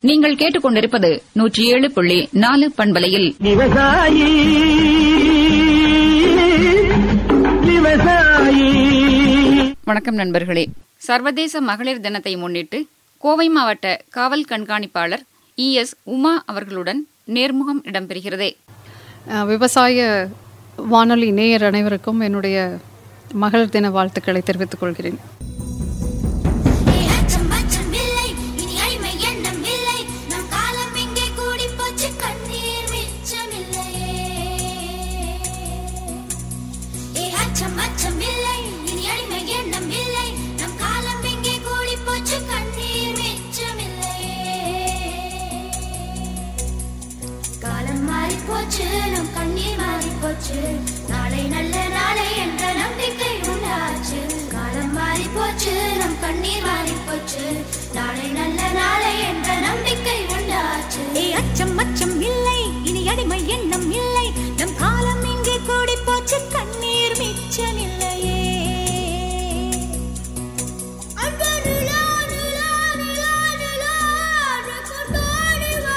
நீங்கள் கேட்டுக்கொண்டிருப்பது நூற்றி ஏழு புள்ளி நாலு பண்பலையில் விவசாயி விவசாயி வணக்கம் நண்பர்களே சர்வதேச மகளிர் தினத்தை முன்னிட்டு கோவை மாவட்ட காவல் கண்காணிப்பாளர் இ எஸ் உமா அவர்களுடன் நேர்முகம் இடம்பெறுகிறது அஹ், விவசாய வானொலி நேயர் அனைவருக்கும் என்னுடைய மகளிர் தின வாழ்த்துக்களை தெரிவித்துக் கொள்கிறேன் அச்சம் அச்சம் இல்லை இனி அடிமை எண்ணம் இல்லை நம் காலம் இங்கே கூடி போச்சு கண்ணீர் மிச்சமில்லையே ஏ அச்சம் அச்சம் இல்லை இனி அடிமை எண்ணம் இல்லை நம் காலம் இங்கே கூடி போச்சு கண்ணீர் மிச்சமில்லையே காலம் மாறி போச்சு நம் கண்ணீர் மாறி போச்சு நாளை நல்ல நாளை என்ற நம்பிக்கை உண்டாச்சு காலம் மாறி போச்சு நம் கண்ணீர் மாறி போச்சு நாளை நல்ல நாளை என்ற நம்பிக்கை உண்டாச்சு ஏ அச்சம் அச்சம் இல்லை இனி அடிமை எண்ணம் இல்லை நம் காலம் இங்கே கூடி போச்சு கண்ணீர் மிச்சமில்லையே அன்பு நிலா, நிலா, நிலா, நிலா, கொண்டாடி வா.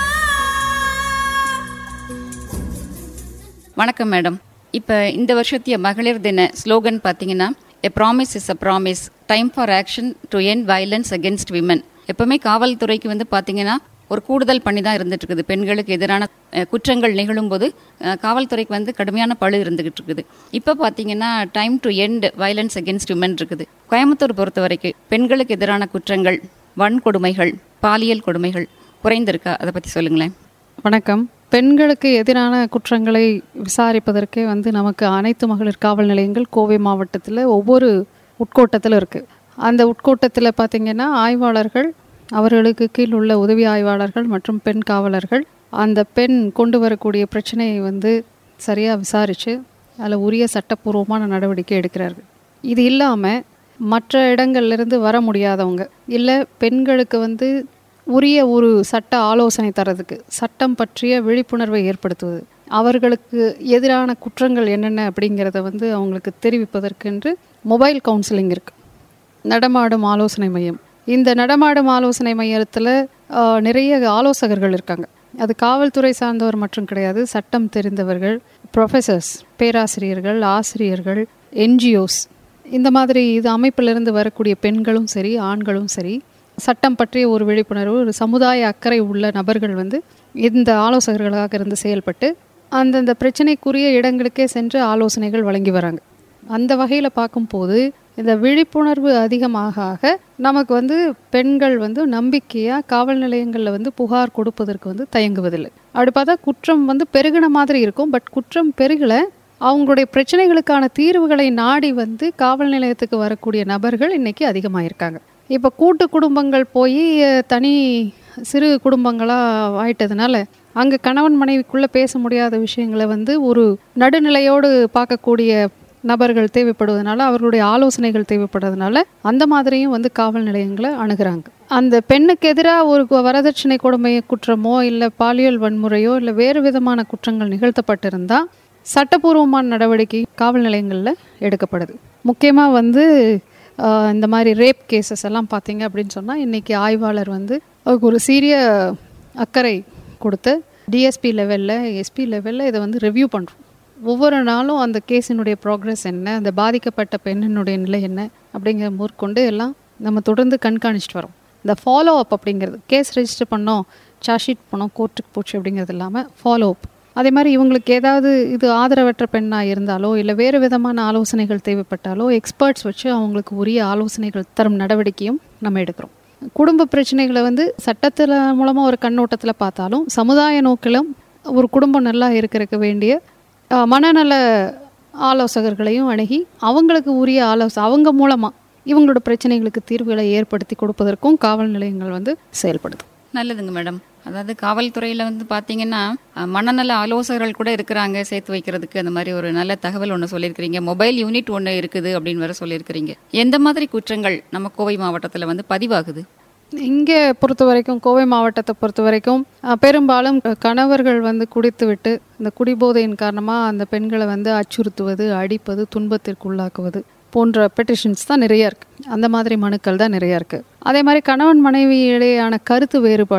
வணக்கம் மேடம் இப்ப இந்த வருஷத்திய மகளிர் தின ஸ்லோகன் பாத்தீங்கன்னா a promise is a promise time for action to end violence against women எப்பவுமே காவல்துறைக்கு வந்து பாத்தீங்கன்னா ஒரு கூடுதல் பண்ணி தான் இருந்துட்டு இருக்குது பெண்களுக்கு எதிரான அஹ், குற்றங்கள் நிகழும் போது அஹ், காவல்துறைக்கு வந்து கடுமையான பழு இருந்துகிட்டு இருக்குது இப்போ பார்த்தீங்கன்னா time to end violence against women இருக்குது கோயம்புத்தூர் பொறுத்த வரைக்கும் பெண்களுக்கு எதிரான குற்றங்கள் வன்கொடுமைகள் பாலியல் கொடுமைகள் குறைந்திருக்கா அதை பற்றி சொல்லுங்களேன் வணக்கம் பெண்களுக்கு எதிரான குற்றங்களை விசாரிப்பதற்கே வந்து நமக்கு அனைத்து மகளிர் காவல் நிலையங்கள் கோவை மாவட்டத்தில் ஒவ்வொரு உட்கோட்டத்தில் இருக்குது அந்த உட்கோட்டத்தில் பார்த்திங்கன்னா ஆய்வாளர்கள் அவர்களுக்கு கீழ் உள்ள உதவி ஆய்வாளர்கள் மற்றும் பெண் காவலர்கள் அந்த பெண் கொண்டு வரக்கூடிய பிரச்சனையை வந்து சரியாக விசாரித்து அதில் உரிய சட்டப்பூர்வமான நடவடிக்கை எடுக்கிறார்கள் இது இல்லாமல் மற்ற இடங்கள்லேருந்து வர முடியாதவங்க இல்லை பெண்களுக்கு வந்து உரிய ஒரு சட்ட ஆலோசனை தரதுக்கு சட்டம் பற்றிய விழிப்புணர்வை ஏற்படுத்துவது அவர்களுக்கு எதிரான குற்றங்கள் என்னென்ன அப்படிங்கிறத வந்து அவங்களுக்கு தெரிவிப்பதற்கென்று மொபைல் கவுன்சிலிங் இருக்குது நடமாடும் ஆலோசனை மையம் இந்த நடமாடும் ஆலோசனை மையத்தில் நிறைய ஆலோசகர்கள் இருக்காங்க அது காவல்துறை சார்ந்தவர் மட்டும் கிடையாது சட்டம் தெரிந்தவர்கள் ப்ரொஃபசர்ஸ் பேராசிரியர்கள் ஆசிரியர்கள் என்ஜிஓஸ் இந்த மாதிரி இது அமைப்பிலிருந்து வரக்கூடிய பெண்களும் சரி ஆண்களும் சரி சட்டம் பற்றிய ஒரு விழிப்புணர்வு ஒரு சமுதாய அக்கறை உள்ள நபர்கள் வந்து இந்த ஆலோசகர்களாக இருந்து செயல்பட்டு அந்தந்த பிரச்சனைக்குரிய இடங்களுக்கே சென்று ஆலோசனைகள் வழங்கி வராங்க அந்த வகையில் பார்க்கும்போது இந்த விழிப்புணர்வு அதிகமாக ஆக நமக்கு வந்து பெண்கள் வந்து நம்பிக்கையாக காவல் நிலையங்களில் வந்து புகார் கொடுப்பதற்கு வந்து தயங்குவதில்லை அப்படி பார்த்தா குற்றம் வந்து பெருகின மாதிரி இருக்கும் பட் குற்றம் பெருகலை அவங்களுடைய பிரச்சனைகளுக்கான தீர்வுகளை நாடி வந்து காவல் நிலையத்துக்கு வரக்கூடிய நபர்கள் இன்னைக்கு அதிகமாயிருக்காங்க இப்போ கூட்டு குடும்பங்கள் போய் தனி சிறு குடும்பங்களாக ஆயிட்டதுனால அங்கே கணவன் மனைவிக்குள்ளே பேச முடியாத விஷயங்களை வந்து ஒரு நடுநிலையோடு பார்க்கக்கூடிய நபர்கள் தேவைப்படுவதனால அவர்களுடைய ஆலோசனைகள் தேவைப்படுறதுனால அந்த மாதிரியும் வந்து காவல் நிலையங்களை அணுகுறாங்க அந்த பெண்ணுக்கு எதிராக ஒரு கு- வரதட்சணை கொடுமை குற்றமோ இல்லை பாலியல் வன்முறையோ இல்லை வேறு விதமான குற்றங்கள் நிகழ்த்தப்பட்டிருந்தா சட்டப்பூர்வமான நடவடிக்கை காவல் நிலையங்களில் எடுக்கப்படுது முக்கியமாக வந்து ஆஹ், இந்த மாதிரி ரேப் கேசஸ் எல்லாம் பார்த்தீங்க அப்படின்னு சொன்னால் இன்றைக்கி ஆய்வாளர் வந்து அதுக்கு ஒரு சீரிய அக்கறை கொடுத்து டிஎஸ்பி லெவலில் எஸ்பி லெவலில் இதை வந்து ரிவ்யூ பண்ணுறோம் ஒவ்வொரு நாளும் அந்த கேஸினுடைய ப்ராக்ரஸ் என்ன அந்த பாதிக்கப்பட்ட பெண்ணினுடைய நிலை என்ன அப்படிங்கிற மேற்கொண்டு எல்லாம் நம்ம தொடர்ந்து கண்காணிச்சிட்டு வரோம் இந்த ஃபாலோ அப் அப்படிங்கிறது கேஸ் ரெஜிஸ்டர் பண்ணோம் சார்ஜ் ஷீட் பண்ணோம் கோர்ட்டுக்கு போச்சு அப்படிங்கிறது இல்லாமல் ஃபாலோ அப் அதே மாதிரி இவங்களுக்கு ஏதாவது இது ஆதரவற்ற பெண்ணாக இருந்தாலோ இல்லை வேறு விதமான ஆலோசனைகள் தேவைப்பட்டாலோ எக்ஸ்பர்ட்ஸ் வச்சு அவங்களுக்கு உரிய ஆலோசனைகள் தரும் நடவடிக்கையும் நம்ம எடுக்கிறோம் குடும்ப பிரச்சனைகளை வந்து சட்டத்தில் மூலமாக ஒரு கண்ணோட்டத்தில் பார்த்தாலும் சமுதாய நோக்கிலும் ஒரு குடும்பம் நல்லா இருக்கிறதுக்கு வேண்டிய அஹ், மனநல ஆலோசகர்களையும் அணுகி அவங்களுக்கு உரிய ஆலோச அவங்க மூலமாக இவங்களோட பிரச்சனைகளுக்கு தீர்வுகளை ஏற்படுத்தி கொடுப்பதற்கும் காவல் நிலையங்கள் வந்து செயல்படுது நல்லதுங்க மேடம் அதாவது காவல்துறையில் வந்து பார்த்தீங்கன்னா அஹ், மனநல ஆலோசகர்கள் கூட இருக்கிறாங்க சேர்த்து வைக்கிறதுக்கு அந்த மாதிரி ஒரு நல்ல தகவல் ஒன்று சொல்லியிருக்கிறீங்க மொபைல் யூனிட் ஒன்று இருக்குது அப்படின்னு வேற சொல்லியிருக்கிறீங்க எந்த மாதிரி குற்றங்கள் நம்ம கோவை மாவட்டத்தில் வந்து பதிவாகுது இங்கே பொறுத்த வரைக்கும் கோவை மாவட்டத்தை பொறுத்த வரைக்கும் அஹ், பெரும்பாலும் கணவர்கள் வந்து குடித்துவிட்டு இந்த குடிபோதையின் காரணமாக அந்த பெண்களை வந்து அச்சுறுத்துவது அடிப்பது துன்பத்திற்கு உள்ளாக்குவது போன்ற பெட்டிஷன்ஸ் தான் நிறைய இருக்கு அந்த மாதிரி மனுக்கள் தான் நிறைய இருக்கு அதே மாதிரி கணவன் மனைவி இடையேயான கருத்து வேறுபாடுகள்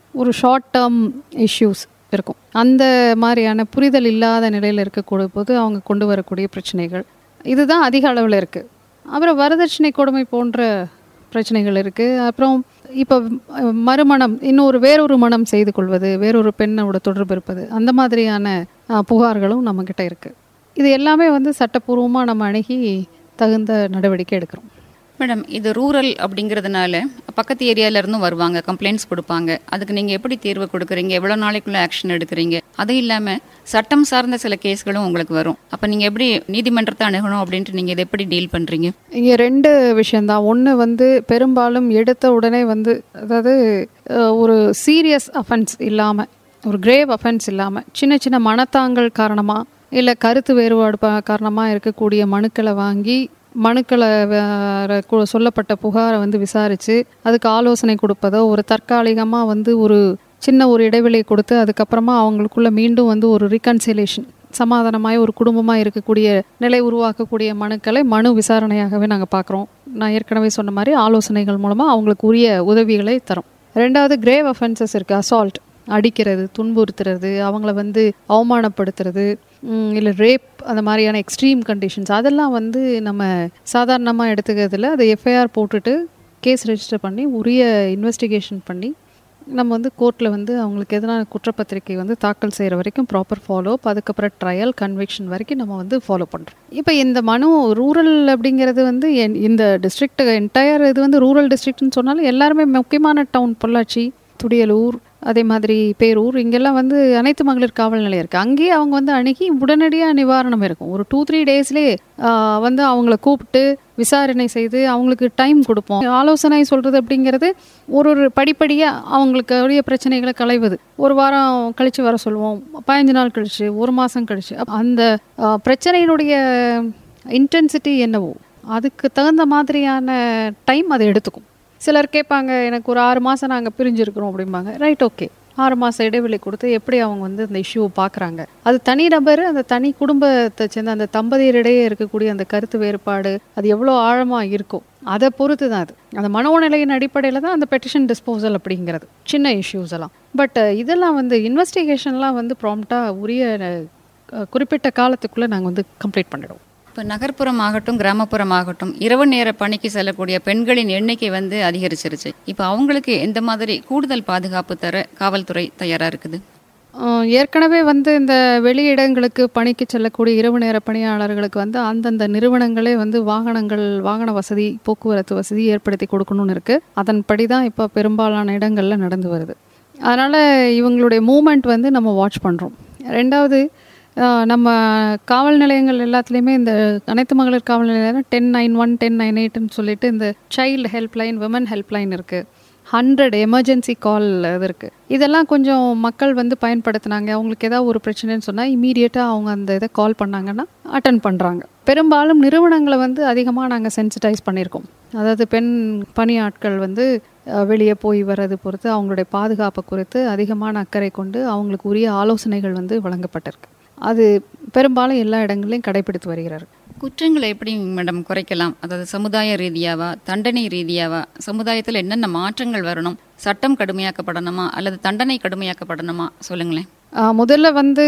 ஒரு ஷார்ட் டேர்ம் இஷ்யூஸ் இருக்கும் அந்த மாதிரியான புரிதல் இல்லாத நிலையில் இருக்கக்கூடிய போது அவங்க கொண்டு வரக்கூடிய பிரச்சனைகள் இதுதான் அதிக அளவில் இருக்குது அப்புறம் வரதட்சணை கொடுமை போன்ற பிரச்சனைகள் இருக்குது அப்புறம் இப்போ அஹ், மறுமணம் இன்னொரு வேறொரு மனம் செய்து கொள்வது வேறொரு பெண்ணோட தொடர்பு இருப்பது அந்த மாதிரியான அஹ், புகார்களும் நம்மக்கிட்ட இருக்குது இது எல்லாமே வந்து சட்டப்பூர்வமாக நம்ம அணுகி தகுந்த நடவடிக்கை எடுக்கிறோம் மேடம் இது ரூரல் அப்படிங்கிறதுனால பக்கத்து ஏரியால இருந்தும் வருவாங்க கம்ப்ளைண்ட்ஸ் கொடுப்பாங்க அதுக்கு நீங்க எப்படி தீர்வு கொடுக்குறீங்க எவ்வளவு நாளைக்குள்ள ஆக்ஷன் எடுக்கிறீங்க அது இல்லாம சட்டம் சார்ந்த சில கேஸ்களும் உங்களுக்கு வரும் அப்ப நீங்க எப்படி நீதிமன்றத்தை அணுகணும் அப்படின்ட்டு நீங்க இதை எப்படி டீல் பண்றீங்க இங்கே ரெண்டு விஷயந்தான் ஒன்று வந்து பெரும்பாலும் எடுத்த உடனே வந்து அதாவது அஹ், ஒரு சீரியஸ் அஃபென்ஸ் இல்லாமல் ஒரு கிரேவ் அஃபென்ஸ் இல்லாமல் சின்ன சின்ன மனத்தாங்கல் காரணமாக இல்லை கருத்து வேறுபாடு ப- காரணமாக இருக்கக்கூடிய மனுக்களை வாங்கி மனுக்களை வேற கு- சொல்லப்பட்ட புகாரை வந்து விசாரித்து அதுக்கு ஆலோசனை கொடுப்பதோ ஒரு தற்காலிகமாக வந்து ஒரு சின்ன ஒரு இடைவெளி கொடுத்து அதுக்கப்புறமா அவங்களுக்குள்ள மீண்டும் வந்து ஒரு ரீகன்சிலேஷன் சமாதானமாய் ஒரு குடும்பமாக இருக்கக்கூடிய நிலை உருவாக்கக்கூடிய மனுக்களை மனு விசாரணையாகவே நாங்கள் பார்க்குறோம் நான் ஏற்கனவே சொன்ன மாதிரி ஆலோசனைகள் மூலமாக அவங்களுக்கு உரிய உதவிகளை தரோம் ரெண்டாவது கிரேவ் அஃபென்சஸ் இருக்குது அசால்ட் அடிக்கிறது துன்புறுத்துறது அவங்கள வந்து அவமானப்படுத்துறது இல்லை ரேப் அந்த மாதிரியான எக்ஸ்ட்ரீம் கண்டிஷன்ஸ் அதெல்லாம் வந்து நம்ம சாதாரணமாக எடுத்துக்கிறதுல அதை எஃப்ஐஆர் போட்டுட்டு கேஸ் ரெஜிஸ்டர் பண்ணி உரிய இன்வெஸ்டிகேஷன் பண்ணி நம்ம வந்து கோர்ட்டில் வந்து அவங்களுக்கு எதனா குற்றப்பத்திரிக்கை வந்து தாக்கல் செய்கிற வரைக்கும் ப்ராப்பர் ஃபாலோ அப் அதுக்கப்புறம் ட்ரையல் கன்விக்ஷன் வரைக்கும் நம்ம வந்து ஃபாலோ பண்ணுறோம் இப்போ இந்த மனு ரூரல் அப்படிங்கிறது வந்து என்- இந்த டிஸ்ட்ரிக்ட் என்டையர் இது வந்து ரூரல் டிஸ்ட்ரிக்ட்னு சொன்னாலும் எல்லாருமே முக்கியமான டவுன் பொள்ளாச்சி துடியலூர் அதே மாதிரி பேரூர் இங்கெல்லாம் வந்து அனைத்து மகளிர் காவல் நிலையம் இருக்குது அங்கேயே அவங்க வந்து அணுகி உடனடியாக நிவாரணம் இருக்கும் ஒரு டூ த்ரீ டேஸ்லேயே வந்து அவங்கள கூப்பிட்டு விசாரணை செய்து அவங்களுக்கு டைம் கொடுப்போம் ஆலோசனை சொல்கிறது அப்படிங்கிறது ஒரு ஒரு படிப்படியாக அவங்களுக்கு உரிய பிரச்சனைகளை களைவது ஒரு வாரம் கழித்து வர சொல்லுவோம் பதினஞ்சு நாள் கழிச்சு ஒரு மாதம் கழிச்சு அப்ப அந்த ஆ, பிரச்சனையினுடைய இன்டென்சிட்டி என்னவோ அதுக்கு தகுந்த மாதிரியான டைம் அதை எடுத்துக்கும் சிலர் கேட்பாங்க எனக்கு ஒரு ஆறு மாதம் நாங்கள் பிரிஞ்சிருக்கிறோம் அப்படிம்பாங்க ரைட் ஓகே ஆறு மாதம் இடைவெளி கொடுத்து எப்படி அவங்க வந்து அந்த இஷ்யூவை பார்க்குறாங்க அது தனி நபர் அந்த தனி குடும்பத்தை சேர்ந்த அந்த தம்பதியரிடையே இருக்கக்கூடிய அந்த கருத்து வேறுபாடு அது எவ்வளோ ஆழமாக இருக்கும் அதை பொறுத்து தான் அது அந்த மனோநிலையின் அடிப்படையில் தான் அந்த பெட்டிஷன் டிஸ்போசல் அப்படிங்கிறது சின்ன இஷ்யூஸ் எல்லாம் பட் இதெல்லாம் வந்து இன்வெஸ்டிகேஷன்லாம் வந்து ப்ராம்ப்டாக உரிய அஹ், குறிப்பிட்ட காலத்துக்குள்ளே நாங்கள் வந்து கம்ப்ளீட் பண்ணிடுவோம் இப்போ நகர்ப்புறம் ஆகட்டும் கிராமப்புறம் ஆகட்டும் இரவு நேர பணிக்கு செல்லக்கூடிய பெண்களின் எண்ணிக்கை வந்து அதிகரிச்சிருச்சு இப்போ அவங்களுக்கு எந்த மாதிரி கூடுதல் பாதுகாப்பு தர காவல்துறை தயாரா இருக்குது ஆஹ் ஏற்கனவே வந்து இந்த வெளியிடங்களுக்கு பணிக்கு செல்லக்கூடிய இரவு நேர பணியாளர்களுக்கு வந்து அந்தந்த நிறுவனங்களே வந்து வாகனங்கள் வாகன வசதி போக்குவரத்து வசதி ஏற்படுத்தி கொடுக்கணும்னு இருக்கு அதன்படி தான் இப்போ பெரும்பாலான இடங்கள்ல நடந்து வருது அதனால இவங்களுடைய மூமெண்ட் வந்து நம்ம வாட்ச் பண்றோம் ரெண்டாவது ஆஹ் நம்ம காவல் நிலையங்கள் எல்லாத்துலேயுமே இந்த அனைத்து மகளிர் காவல் நிலையம் ten nine one ten nine எயிட்னு சொல்லிட்டு இந்த சைல்டு ஹெல்ப்லைன் விமன் ஹெல்ப்லைன் இருக்குது ஹண்ட்ரட் எமர்ஜென்சி கால் இது இருக்குது இதெல்லாம் கொஞ்சம் மக்கள் வந்து பயன்படுத்தினாங்க அவங்களுக்கு ஏதாவது ஒரு பிரச்சனைன்னு சொன்னால் இமீடியட்டாக அவங்க அந்த இதை கால் பண்ணாங்கன்னா அட்டன் பண்ணுறாங்க பெரும்பாலும் நிறுவனங்களை வந்து அதிகமாக நாங்கள் சென்சிட்டைஸ் பண்ணியிருக்கோம் அதாவது பெண் பணியாட்கள் வந்து அஹ், வெளியே போய் வர்றது பொறுத்து அவங்களுடைய பாதுகாப்பு குறித்து அதிகமான அக்கறை கொண்டு அவங்களுக்கு உரிய ஆலோசனைகள் வந்து வழங்கப்பட்டிருக்கு அது பெரும்பாலும் எல்லா இடங்களையும் கடைபிடித்து வருகிறார்கள் குற்றங்களை எப்படி மேடம் குறைக்கலாம் அதாவது சமுதாய ரீதியாவா தண்டனை ரீதியாவா சமுதாயத்தில் என்னென்ன மாற்றங்கள் வரணும் சட்டம் கடுமையாக்கப்படணுமா அல்லது தண்டனை கடுமையாக்கப்படணுமா சொல்லுங்களேன் ஆஹ் முதல்ல வந்து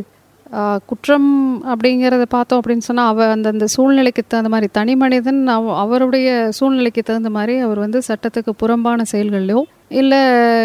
ஆஹ் குற்றம் அப்படிங்கிறத பார்த்தோம் அப்படின்னு சொன்னால் அவ அந்தந்த சூழ்நிலைக்கு தகுந்த மாதிரி தனி மனிதன் அவ அவருடைய சூழ்நிலைக்கு தகுந்த மாதிரி அவர் வந்து சட்டத்துக்கு புறம்பான செயல்கள்லையோ இல்லை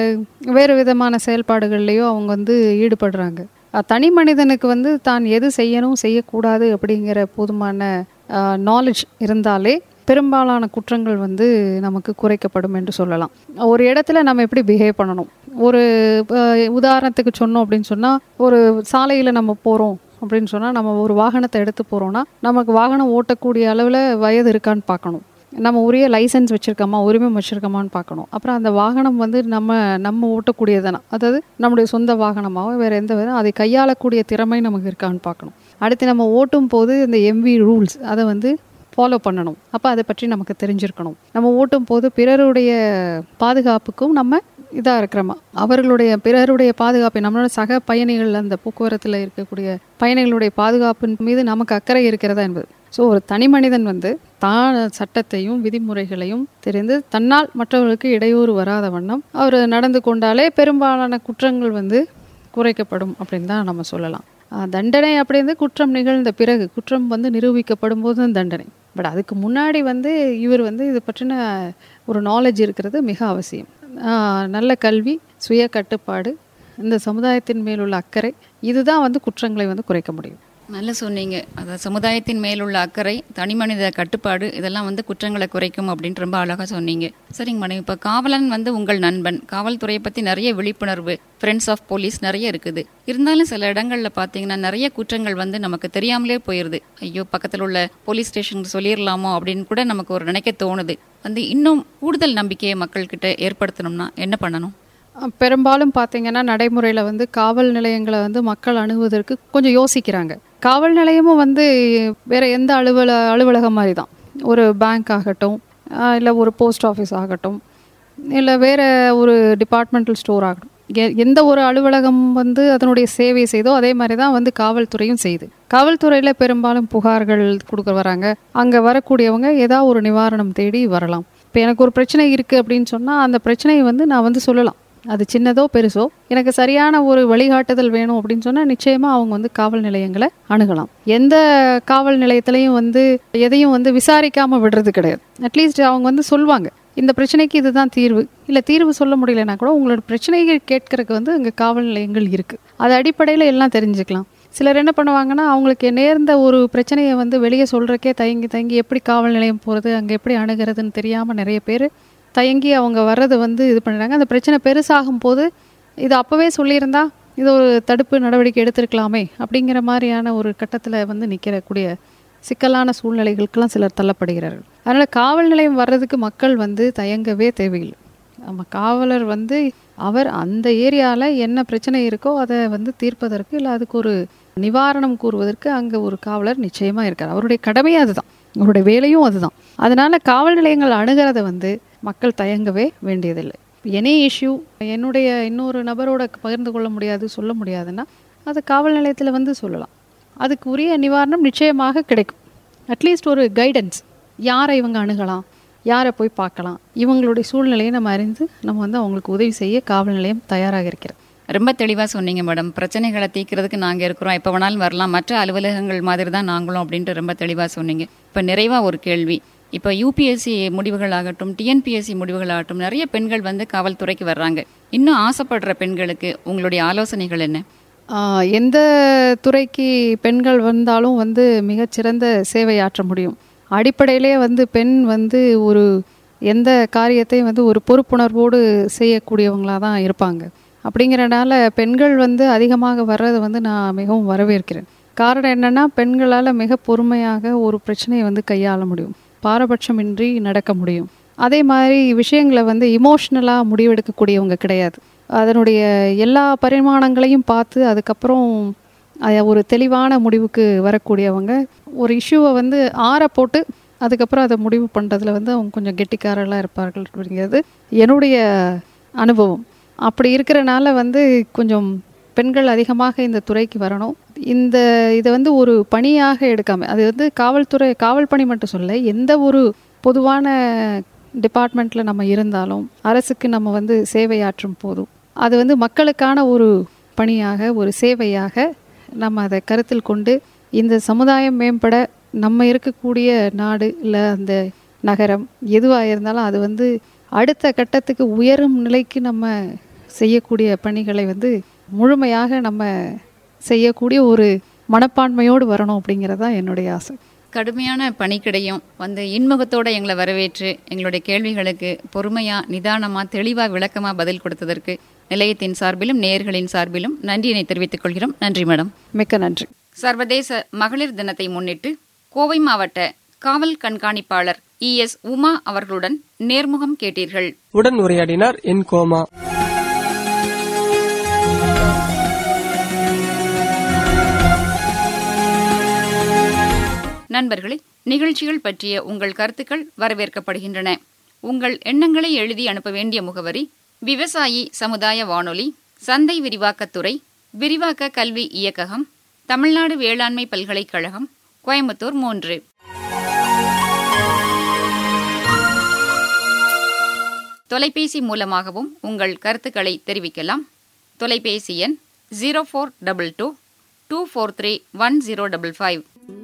வேறு விதமான செயல்பாடுகள்லையோ அவங்க வந்து ஈடுபடுறாங்க ஆஹ் தனி மனிதனுக்கு வந்து தான் எது செய்யணும் செய்யக்கூடாது அப்படிங்கிற போதுமான நாலேஜ் இருந்தாலே பெரும்பாலான குற்றங்கள் வந்து நமக்கு குறைக்கப்படும் என்று சொல்லலாம் ஒரு இடத்துல நம்ம எப்படி பிஹேவ் பண்ணணும் ஒரு அஹ், உதாரணத்துக்கு சொன்னோம் அப்படின்னு சொன்னால் ஒரு சாலையில் நம்ம போகிறோம் அப்படின்னு சொன்னால் நம்ம ஒரு வாகனத்தை எடுத்து போகிறோம்னா நமக்கு வாகனம் ஓட்டக்கூடிய அளவில் வயது இருக்கான்னு பார்க்கணும் நம்ம உரிய லைசன்ஸ் வச்சுருக்கோமா உரிமம் வச்சுருக்கோமான்னு பார்க்கணும் அப்புறம் அந்த வாகனம் வந்து நம்ம நம்ம ஓட்டக்கூடியதானா அதாவது நம்முடைய சொந்த வாகனமாவோ வேறு எந்த விதம் அதை கையாளக்கூடிய திறமை நமக்கு இருக்கான்னு பார்க்கணும் அடுத்து நம்ம ஓட்டும் போது இந்த எம்வி ரூல்ஸ் அதை வந்து ஃபாலோ பண்ணணும் அப்போ அதை பற்றி நமக்கு தெரிஞ்சிருக்கணும் நம்ம ஓட்டும் போது பிறருடைய பாதுகாப்புக்கும் நம்ம இதாக இருக்கிறோமா அவர்களுடைய பிறருடைய பாதுகாப்பை நம்மளோட சக பயணிகள் அந்த போக்குவரத்தில் இருக்கக்கூடிய பயணிகளுடைய பாதுகாப்பின் மீது நமக்கு அக்கறை இருக்கிறதா என்பது ஸோ ஒரு தனி மனிதன் வந்து தான் சட்டத்தையும் விதிமுறைகளையும் தெரிந்து தன்னால் மற்றவர்களுக்கு இடையூறு வராத வண்ணம் அவர் நடந்து கொண்டாலே பெரும்பாலான குற்றங்கள் வந்து குறைக்கப்படும் அப்படின்னு தான் நம்ம சொல்லலாம் ஆஹ் தண்டனை அப்படின்னு குற்றம் நிகழ்ந்த பிறகு குற்றம் வந்து நிரூபிக்கப்படும் போது தான் தண்டனை பட் அதுக்கு முன்னாடி வந்து இவர் வந்து இது பற்றின ஒரு நாலேஜ் இருக்கிறது மிக அவசியம் ஆஹ் நல்ல கல்வி சுய கட்டுப்பாடு இந்த சமுதாயத்தின் மேலுள்ள அக்கறை இதுதான் வந்து குற்றங்களை வந்து குறைக்க முடியும் நல்ல சொன்னீங்க அதாவது சமுதாயத்தின் மேலுள்ள அக்கறை தனிமனித கட்டுப்பாடு இதெல்லாம் வந்து குற்றங்களை குறைக்கும் அப்படின்ட்டு ரொம்ப அழகா சொன்னீங்க சரிங்க மேடம் இப்போ காவலன் வந்து உங்கள் நண்பன் காவல்துறையை பற்றி நிறைய விழிப்புணர்வு ஃப்ரெண்ட்ஸ் ஆஃப் போலீஸ் நிறைய இருக்குது இருந்தாலும் சில இடங்கள்ல பார்த்தீங்கன்னா நிறைய குற்றங்கள் வந்து நமக்கு தெரியாமலே போயிடுது ஐயோ பக்கத்தில் உள்ள போலீஸ் ஸ்டேஷனுக்கு சொல்லிடலாமோ அப்படின்னு கூட நமக்கு ஒரு நினைக்க தோணுது வந்து இன்னும் கூடுதல் நம்பிக்கையை மக்கள்கிட்ட ஏற்படுத்தணும்னா என்ன பண்ணணும் அஹ் பெரும்பாலும் பார்த்தீங்கன்னா நடைமுறையில் வந்து காவல் நிலையங்களை வந்து மக்கள் அணுகுவதற்கு கொஞ்சம் யோசிக்கிறாங்க காவல் நிலையமும் வந்து வேற எந்த அலுவல அலுவலகம் மாதிரி தான் ஒரு பேங்க் ஆகட்டும் இல்லை ஒரு போஸ்ட் ஆஃபீஸ் ஆகட்டும் இல்லை வேற ஒரு டிபார்ட்மெண்டல் ஸ்டோர் ஆகட்டும் எ- எந்த ஒரு அலுவலகம் வந்து அதனுடைய சேவை செய்தோ அதே மாதிரி தான் வந்து காவல்துறையும் செய்யுது காவல்துறையில் பெரும்பாலும் புகார்கள் கொடுக்க வராங்க அங்கே வரக்கூடியவங்க ஏதாவது ஒரு நிவாரணம் தேடி வரலாம் இப்போ எனக்கு ஒரு பிரச்சனை இருக்குது அப்படின்னு சொன்னால் அந்த பிரச்சனையை வந்து நான் வந்து சொல்லலாம் அது சின்னதோ பெருசோ எனக்கு சரியான ஒரு வழிகாட்டுதல் வேணும் அப்படின்னு சொன்னால் நிச்சயமாக அவங்க வந்து காவல் நிலையங்களை அணுகலாம் எந்த காவல் நிலையத்திலையும் வந்து எதையும் வந்து விசாரிக்காமல் விடுறது கிடையாது அட்லீஸ்ட் அவங்க வந்து சொல்லுவாங்க இந்த பிரச்சனைக்கு இதுதான் தீர்வு இல்லை தீர்வு சொல்ல முடியலனா கூட உங்களோட பிரச்சனைகள் கேட்கறதுக்கு வந்து அங்கே காவல் நிலையங்கள் இருக்குது அது அடிப்படையில் எல்லாம் தெரிஞ்சுக்கலாம் சிலர் என்ன பண்ணுவாங்கன்னா அவங்களுக்கு நேர்ந்த ஒரு பிரச்சனையை வந்து வெளியே சொல்கிறக்கே தயங்கி தயங்கி எப்படி காவல் நிலையம் போகிறது அங்கே எப்படி அணுகிறதுன்னு தெரியாமல் நிறைய பேர் தயங்கி அவங்க வர்றது வந்து இது பண்ணுறாங்க அந்த பிரச்சனை பெருசாகும் போது இது அப்போவே சொல்லியிருந்தா இது ஒரு தடுப்பு நடவடிக்கை எடுத்திருக்கலாமே அப்படிங்கிற மாதிரியான ஒரு கட்டத்தில் வந்து நிற்கிறக்கூடிய சிக்கலான சூழ்நிலைகளுக்கெல்லாம் சிலர் தள்ளப்படுகிறார்கள் அதனால் காவல் நிலையம் வர்றதுக்கு மக்கள் வந்து தயங்கவே தேவையில்லை நம்ம காவலர் வந்து அவர் அந்த ஏரியாவில் என்ன பிரச்சனை இருக்கோ அதை வந்து தீர்ப்பதற்கு இல்லை அதுக்கு ஒரு நிவாரணம் கூறுவதற்கு அங்கே ஒரு காவலர் நிச்சயமாக இருக்கார் அவருடைய கடமையும் அதுதான் அவருடைய வேலையும் அதுதான் அதனால காவல் நிலையங்கள் அணுகிறத வந்து மக்கள் தயங்கவே வேண்டியதில்லை எனி இஷ்யூ என்னுடைய இன்னொரு நபரோட பகிர்ந்து கொள்ள முடியாது சொல்ல முடியாதுன்னா அதை காவல் நிலையத்தில் வந்து சொல்லலாம் அதுக்கு உரிய நிவாரணம் நிச்சயமாக கிடைக்கும் அட்லீஸ்ட் ஒரு கைடன்ஸ் யாரை இவங்க அணுகலாம் யாரை போய் பார்க்கலாம் இவங்களுடைய சூழ்நிலையை நம்ம அறிந்து நம்ம வந்து அவங்களுக்கு உதவி செய்ய காவல் நிலையம் தயாராக இருக்கிறது ரொம்ப தெளிவாக சொன்னீங்க மேடம் பிரச்சனைகளை தீர்க்கிறதுக்கு நாங்கள் இருக்கிறோம் எப்போ வேணாலும் வரலாம் மற்ற அலுவலகங்கள் மாதிரி தான் நாங்களும் அப்படின்ட்டு ரொம்ப தெளிவாக சொன்னீங்க இப்போ நிறைவாக ஒரு கேள்வி இப்போ யூபிஎஸ்சி முடிவுகளாகட்டும் டிஎன்பிஎஸ்சி முடிவுகளாகட்டும் நிறைய பெண்கள் வந்து காவல்துறைக்கு வர்றாங்க இன்னும் ஆசைப்படுற பெண்களுக்கு உங்களுடைய ஆலோசனைகள் என்ன ஆஹ் எந்த துறைக்கு பெண்கள் வந்தாலும் வந்து மிகச்சிறந்த சேவையாற்ற முடியும் அடிப்படையிலே வந்து பெண் வந்து ஒரு எந்த காரியத்தையும் வந்து ஒரு பொறுப்புணர்வோடு செய்யக்கூடியவங்களாக தான் இருப்பாங்க அப்படிங்கிறனால பெண்கள் வந்து அதிகமாக வர்றதை வந்து நான் மிகவும் வரவேற்கிறேன் காரணம் என்னன்னா பெண்களால் மிக பொறுமையாக ஒரு பிரச்சனையை வந்து கையாள முடியும் பாரபட்சமின்றி நடக்க முடியும் அதே மாதிரி விஷயங்களை வந்து இமோஷ்னலாக முடிவெடுக்கக்கூடியவங்க கிடையாது அதனுடைய எல்லா பரிமாணங்களையும் பார்த்து அதுக்கப்புறம் அத ஒரு தெளிவான முடிவுக்கு வரக்கூடியவங்க ஒரு இஷ்யூவை வந்து ஆற போட்டு அதுக்கப்புறம் அதை முடிவு பண்ணுறதுல வந்து அவங்க கொஞ்சம் கெட்டிக்காரர்களாக இருப்பார்கள் அப்படிங்கிறது என்னுடைய அனுபவம் அப்படி இருக்கிறனால வந்து கொஞ்சம் பெண்கள் அதிகமாக இந்த துறைக்கு வரணும் இந்த இதை வந்து ஒரு பணியாக எடுக்காம அது வந்து காவல்துறை காவல் பணி மட்டும் சொல்ல எந்த ஒரு பொதுவான டிபார்ட்மெண்ட்டில் நம்ம இருந்தாலும் அரசுக்கு நம்ம வந்து சேவையாற்றும் போதும் அது வந்து மக்களுக்கான ஒரு பணியாக ஒரு சேவையாக நம்ம அதை கருத்தில் கொண்டு இந்த சமுதாயம் மேம்பட நம்ம இருக்கக்கூடிய நாடு இல்லை அந்த நகரம் எதுவாக இருந்தாலும் அது வந்து அடுத்த கட்டத்துக்கு உயரும் நிலைக்கு நம்ம செய்யக்கூடிய பணிகளை வந்து முழுமையாக நம்ம செய்யக்கூடிய ஒரு மனப்பான்மையோடு வரணும் அப்படிங்கிறது தான் என்னுடைய ஆசை கடுமையான பணிக்கிடையும் வந்து இன்முகத்தோட எங்களை வரவேற்று எங்களுடைய கேள்விகளுக்கு பொறுமையா நிதானமா தெளிவா விளக்கமா பதில் கொடுத்ததற்கு நிலையத்தின் சார்பிலும் நேயர்களின் சார்பிலும் நன்றியினை தெரிவித்துக் கொள்கிறோம் நன்றி மேடம் மிக்க நன்றி சர்வதேச மகளிர் தினத்தை முன்னிட்டு கோவை மாவட்ட காவல் கண்காணிப்பாளர் இ எஸ் உமா அவர்களுடன் நேர்முகம் கேட்டீர்கள் உடன் உரையாடினார் என் கோமா நண்பர்களே நிகழ்ச்சிகள் பற்றிய உங்கள் கருத்துக்கள் வரவேற்கப்படுகின்றன உங்கள் எண்ணங்களை எழுதி அனுப்ப வேண்டிய முகவரி விவசாயி சமுதாய வானொலி சந்தை விரிவாக்கத்துறை விரிவாக்க கல்வி இயக்ககம் தமிழ்நாடு வேளாண்மை பல்கலைக்கழகம் கோயம்புத்தூர் மூன்று தொலைபேசி மூலமாகவும் உங்கள் கருத்துக்களை தெரிவிக்கலாம் தொலைபேசி எண் zero four double two two four three one zero double five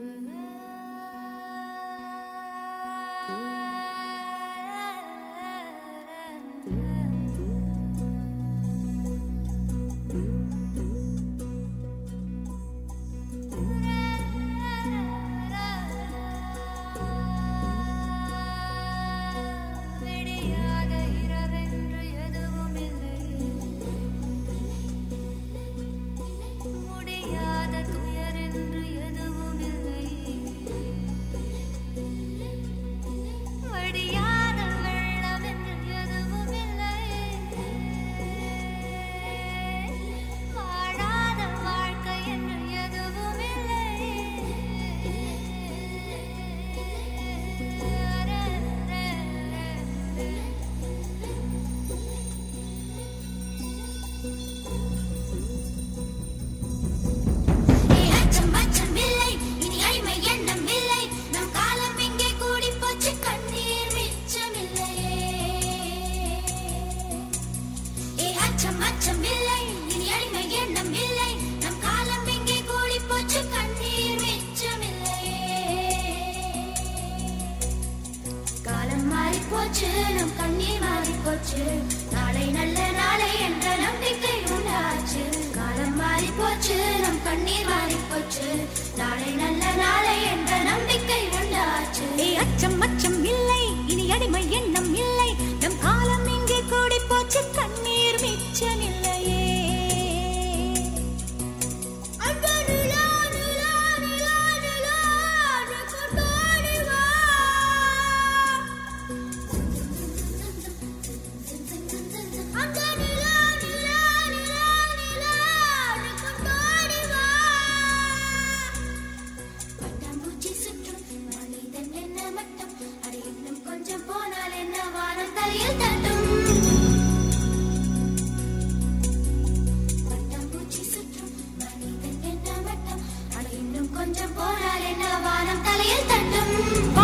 விடியாத இரவென்று எதுவும் இல்லை முடியாத துயரென்று எதுவும் இல்லை வடியாத வெள்ளம் என்று எதுவும் இல்லை வாழாத வாழ்க்கை என்று எதுவும் இல்லை அச்சம் அச்சம் இல்லை இனி அடிமை எண்ணம் இல்லை நம் காலம் இங்கே கூடி போச்சு கண்ணீர் மிச்சம் இல்லையே ஏ அச்சம் அச்சம் இல்லை இனி அடிமை எண்ணம் இல்லை நம் காலம் இங்கே கூடி போச்சு கண்ணீர் மிச்சம் இல்லையே காலம் மாறி போச்சு நம் கண்ணீர் மாறி போச்சு நாளை நல்ல நாளை என்ற நம்பிக்கை உண்டாச்சு காலம் மாறி போச்சு நம் கண்ணீர் மாறி போச்சு நாளை நல்ல நாளை என்ற நம்பிக்கை உண்டாச்சு ஏ அச்சம் அச்சம் இல்லை இனி அடிமை எண்ணம் இல்லை நம் காலம் இங்கே கூடி போச்சு கண்ணீர் மிச்சம் இல்லையே அட நிலா, நிலா, நிலா, நிலா, நீ கொண்டாடி வா. அட நிலா, நிலா, நிலா, நிலா, நீ கொண்டாடி வா. பட்டாம்பூச்சி சுற்றும் மனிதன் என்ன மட்டும் அட இன்னும் கொஞ்சம் போனால் என்ன வானம் தலையில் தட்டும் பட்டாம்பூச்சி சுற்றும் மனிதன் என்ன மட்டும் அட இன்னும் கொஞ்சம் போனால் என்ன வானம் தலையில் தட்டும்